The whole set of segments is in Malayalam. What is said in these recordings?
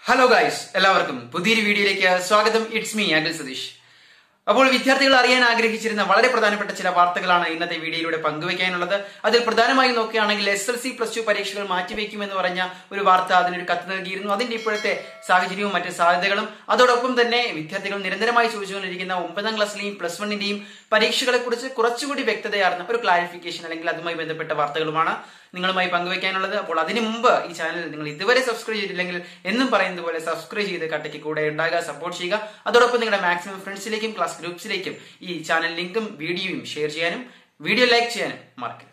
ഹലോ ഗായ്സ് എല്ലാവർക്കും പുതിയൊരു വീഡിയോയിലേക്ക് സ്വാഗതം ഇറ്റ്സ് മീ അഖിൽ സതീഷ് അപ്പോൾ വിദ്യാർത്ഥികൾ അറിയാൻ ആഗ്രഹിച്ചിരുന്ന വളരെ പ്രധാനപ്പെട്ട ചില വാർത്തകളാണ് ഇന്നത്തെ വീഡിയോയിലൂടെ പങ്കുവയ്ക്കാനുള്ളത് അതിൽ പ്രധാനമായും നോക്കുകയാണെങ്കിൽ S L C plus two പരീക്ഷകൾ മാറ്റിവെക്കുമെന്ന് പറഞ്ഞ ഒരു വാർത്ത അതിനൊരു കത്ത് നൽകിയിരുന്നു അതിന്റെ ഇപ്പോഴത്തെ സാഹചര്യവും മറ്റ് സാധ്യതകളും അതോടൊപ്പം തന്നെ വിദ്യാർത്ഥികൾ നിരന്തരമായി ചോദിച്ചുകൊണ്ടിരിക്കുന്ന ഒമ്പതാം ക്ലാസ്സിലെയും പ്ലസ് വണ്ണിന്റെയും പരീക്ഷകളെ കുറിച്ച് കുറച്ചുകൂടി വ്യക്തതയാർന്ന ഒരു ക്ലാരിഫിക്കേഷൻ അല്ലെങ്കിൽ അതുമായി ബന്ധപ്പെട്ട വാർത്തകളുമാണ് നിങ്ങളുമായി പങ്കുവയ്ക്കാനുള്ളത് അപ്പോൾ അതിനു മുമ്പ് ഈ ചാനൽ നിങ്ങൾ ഇതുവരെ സബ്സ്ക്രൈബ് ചെയ്തിട്ടില്ലെങ്കിൽ എന്നും പറയുന്നത് പോലെ സബ്സ്ക്രൈബ് ചെയ്ത് കട്ടയ്ക്ക് കൂടെ ഉണ്ടാകുക സപ്പോർട്ട് ചെയ്യുക അതോടൊപ്പം നിങ്ങളുടെ മാക്സിമം ഫ്രണ്ട്സിലേക്കും ക്ലാസ് ഗ്രൂപ്പ്സിലേക്കും ഈ ചാനൽ ലിങ്കും വീഡിയോയും ഷെയർ ചെയ്യാനും വീഡിയോ ലൈക്ക് ചെയ്യാനും മറക്കരുത്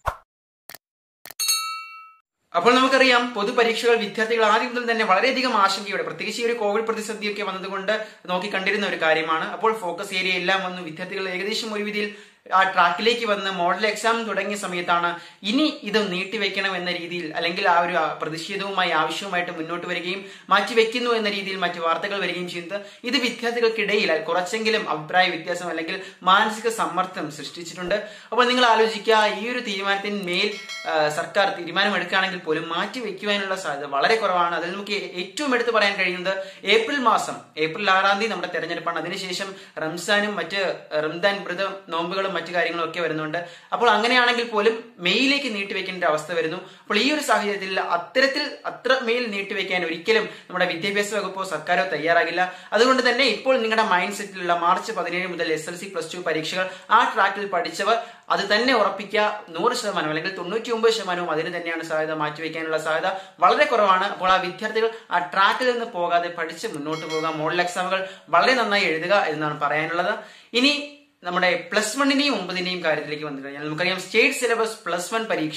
അപ്പോൾ നമുക്കറിയാം പൊതുപരീക്ഷകൾ വിദ്യാർത്ഥികൾ ആദ്യം മുതൽ തന്നെ വളരെയധികം ആശങ്കയോടെ പ്രത്യേകിച്ച് ഈ ഒരു കോവിഡ് പ്രതിസന്ധിയൊക്കെ വന്നതുകൊണ്ട് നോക്കി കണ്ടിരുന്ന ഒരു കാര്യമാണ് അപ്പോൾ ഫോക്കസ് ഏരിയ എല്ലാം വന്നു വിദ്യാർത്ഥികൾ ഏകദേശം ഒരു വിധിയിൽ ആ ട്രാക്കിലേക്ക് വന്ന് മോഡൽ എക്സാം തുടങ്ങിയ സമയത്താണ് ഇനി ഇത് നീട്ടിവെക്കണം എന്ന രീതിയിൽ അല്ലെങ്കിൽ ആ ഒരു പ്രതിഷേധവുമായി ആവശ്യവുമായിട്ട് മുന്നോട്ട് വരികയും മാറ്റിവെക്കുന്നു എന്ന രീതിയിൽ മറ്റു വാർത്തകൾ വരികയും ചെയ്യുന്നത് ഇത് വിദ്യാർത്ഥികൾക്കിടയിൽ കുറച്ചെങ്കിലും അഭിപ്രായ വ്യത്യാസം അല്ലെങ്കിൽ മാനസിക സമ്മർദ്ദം സൃഷ്ടിച്ചിട്ടുണ്ട് അപ്പോൾ നിങ്ങൾ ആലോചിക്കുക ഈ ഒരു തീരുമാനത്തിന് മേൽ സർക്കാർ തീരുമാനമെടുക്കുകയാണെങ്കിൽ പോലും മാറ്റിവെക്കുവാനുള്ള സാധ്യത വളരെ കുറവാണ് അതിൽ നമുക്ക് ഏറ്റവും എടുത്തു പറയാൻ കഴിയുന്നത് ഏപ്രിൽ മാസം ഏപ്രിൽ ആറാം തീയതി നമ്മുടെ തെരഞ്ഞെടുപ്പാണ് അതിനുശേഷം റംസാനും മറ്റ് റംദാൻ വ്രത നോമ്പുകളും മറ്റു കാര്യങ്ങളും ഒക്കെ വരുന്നുണ്ട് അപ്പോൾ അങ്ങനെയാണെങ്കിൽ പോലും മെയിലേക്ക് നീട്ടിവെക്കേണ്ട അവസ്ഥ വരുന്നു അപ്പോൾ ഈ ഒരു സാഹചര്യത്തിൽ അത്തരത്തിൽ അത്ര മെയിൽ നീട്ടിവെക്കാൻ ഒരിക്കലും നമ്മുടെ വിദ്യാഭ്യാസ വകുപ്പോ സർക്കാരോ തയ്യാറാകില്ല അതുകൊണ്ട് തന്നെ ഇപ്പോൾ നിങ്ങളുടെ മൈൻഡ് സെറ്റിലുള്ള മാർച്ച് പതിനേഴ് മുതൽ S L C plus two പരീക്ഷകൾ ആ ട്രാക്കിൽ പഠിച്ചവർ അത് തന്നെ ഉറപ്പിക്കുക നൂറ് ശതമാനം അല്ലെങ്കിൽ തൊണ്ണൂറ്റി ഒമ്പത് ശതമാനവും അതിന് തന്നെയാണ് സാധ്യത മാറ്റിവെക്കാനുള്ള സാധ്യത വളരെ കുറവാണ് അപ്പോൾ ആ വിദ്യാർത്ഥികൾ ആ ട്രാക്കിൽ നിന്ന് പോകാതെ പഠിച്ച് മുന്നോട്ട് പോകുക മോഡൽ എക്സാമുകൾ വളരെ നന്നായി എഴുതുക എന്നാണ് പറയാനുള്ളത് ഇനി നമ്മുടെ പ്ലസ് വണ്ണിന്റെയും ഒമ്പതിന്റെയും കാര്യത്തിലേക്ക് വന്നു കഴിഞ്ഞാൽ നമുക്കറിയാം സ്റ്റേറ്റ് സിലബസ് പ്ലസ് വൺ പരീക്ഷ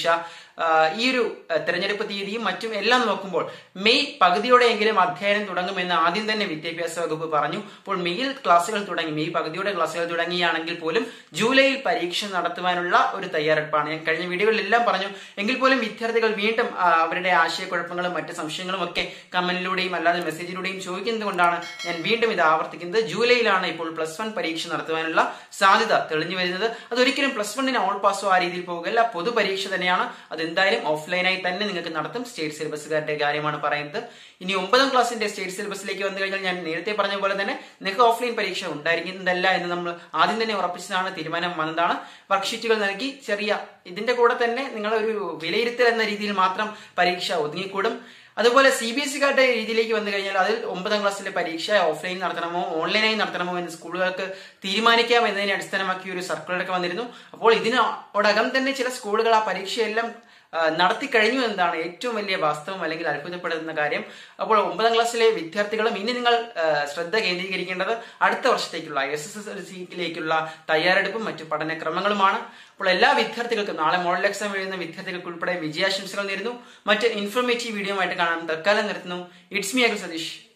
ഈ ഒരു തെരഞ്ഞെടുപ്പ് തീയതിയും മറ്റും എല്ലാം നോക്കുമ്പോൾ മെയ് പകുതിയോടെയെങ്കിലും അധ്യയനം തുടങ്ങുമെന്ന് ആദ്യം തന്നെ വിദ്യാഭ്യാസ വകുപ്പ് പറഞ്ഞു അപ്പോൾ മെയ്യിൽ ക്ലാസ്സുകൾ തുടങ്ങി മെയ് പകുതിയോടെ ക്ലാസ്സുകൾ തുടങ്ങിയാണെങ്കിൽ പോലും ജൂലൈയിൽ പരീക്ഷ നടത്തുവാനുള്ള ഒരു തയ്യാറെടുപ്പാണ് ഞാൻ കഴിഞ്ഞ വീഡിയോകളിലെല്ലാം പറഞ്ഞു എങ്കിൽ പോലും വിദ്യാർത്ഥികൾ വീണ്ടും അവരുടെ ആശയക്കുഴപ്പങ്ങളും മറ്റ് സംശയങ്ങളും ഒക്കെ കമന്റിലൂടെയും അല്ലാതെ മെസ്സേജിലൂടെയും ചോദിക്കുന്നത് കൊണ്ടാണ് ഞാൻ വീണ്ടും ഇത് ആവർത്തിക്കുന്നത് ജൂലൈയിലാണ് ഇപ്പോൾ പ്ലസ് വൺ പരീക്ഷ നടത്തുവാനുള്ള സാധ്യത തെളിഞ്ഞു വരുന്നത് അതൊരിക്കലും പ്ലസ് വണ്ണിന് ഓൾ പാസോ ആ രീതിയിൽ പോകുകയല്ല പൊതുപരീക്ഷ തന്നെയാണ് അത് എന്തായാലും ഓഫ്ലൈനായി തന്നെ നിങ്ങൾക്ക് നടത്തും സ്റ്റേറ്റ് സിലബസുകാരുടെ കാര്യമാണ് പറയുന്നത് ഇനി ഒമ്പതാം ക്ലാസ്സിന്റെ സ്റ്റേറ്റ് സിലബസിലേക്ക് വന്നു കഴിഞ്ഞാൽ ഞാൻ നേരത്തെ പറഞ്ഞ പോലെ തന്നെ നിങ്ങൾക്ക് ഓഫ്ലൈൻ പരീക്ഷ ഉണ്ടായിരിക്കുന്നതല്ല എന്ന് നമ്മൾ ആദ്യം തന്നെ ഉറപ്പിച്ചതാണ് തീരുമാനം വന്നതാണ് വർക്ക്ഷീറ്റുകൾ നൽകി ചെറിയ ഇതിന്റെ കൂടെ തന്നെ നിങ്ങൾ ഒരു വിലയിരുത്തൽ എന്ന രീതിയിൽ മാത്രം പരീക്ഷ ഒതുങ്ങിക്കൂടും അതുപോലെ സി ബി എസ് സിക്കാരുടെ രീതിയിലേക്ക് വന്നു കഴിഞ്ഞാൽ അതിൽ ഒമ്പതാം ക്ലാസ്സിലെ പരീക്ഷ ഓഫ്ലൈൻ നടത്തണമോ ഓൺലൈനായി നടത്തണമോ എന്ന് സ്കൂളുകൾക്ക് തീരുമാനിക്കാം എന്നതിനെ അടിസ്ഥാനമാക്കി ഒരു സർക്കുലറൊക്കെ വന്നിരുന്നു അപ്പോൾ ഇതിനോടകം തന്നെ ചില സ്കൂളുകൾ ആ പരീക്ഷയെല്ലാം നടത്തി കഴിഞ്ഞു എന്നതാണ് ഏറ്റവും വലിയ വാസ്തവം അല്ലെങ്കിൽ അത്ഭുതപ്പെടുന്ന കാര്യം അപ്പോൾ ഒമ്പതാം ക്ലാസ്സിലെ വിദ്യാർത്ഥികളും ഇനി നിങ്ങൾ ശ്രദ്ധ കേന്ദ്രീകരിക്കേണ്ടത് അടുത്ത വർഷത്തേക്കുള്ള എസ് എസ് എൽ സിയിലേക്കുള്ള തയ്യാറെടുപ്പും മറ്റു പഠനക്രമങ്ങളുമാണ് അപ്പോൾ എല്ലാ വിദ്യാർത്ഥികൾക്കും നാളെ മോഡൽ എക്സാം എഴുതുന്ന വിദ്യാർത്ഥികൾക്ക് ഉൾപ്പെടെ വിജയാശംസകൾ നേരുന്നു മറ്റ് ഇൻഫോർമേറ്റീവ് വീഡിയോ ആയിട്ട് കാണാൻ തൽക്കാലം നിർത്തുന്നു ഇറ്റ്സ് മി അഖിൽ സതീഷ്